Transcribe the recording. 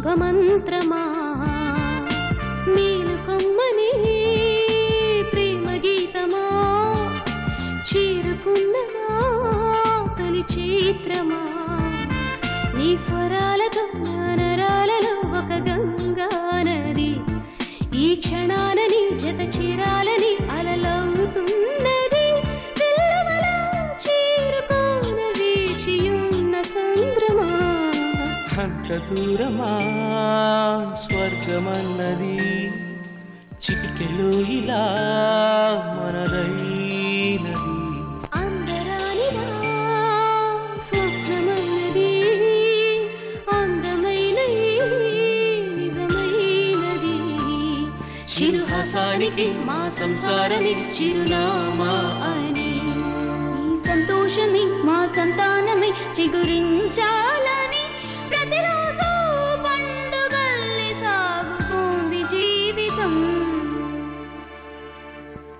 శుభమంత్రమా మేలుకొమ్మని ప్రేమ గీతమా చేరుకున్నదా తొలి చైత్రమా నీ స్వరాలతో నా నరాలలో ఒక గంగా నది ఈ క్షణాలని జత చేరాలని అలలవుతున్నది తెల్లవలా చేరుకోన వేచియున్న సంద్రమా అంత దూరమా స్వర్గమన్నది చిటికెలో ఇలా మనదైనది అందరానిదా స్వప్నమన్నది అందమైన ఈ నిజమైనది చిరుహాసానికి మా సంసారమే చిరునామా అని ఈ సంతోషమే మా సంతానమే చిగురించాలని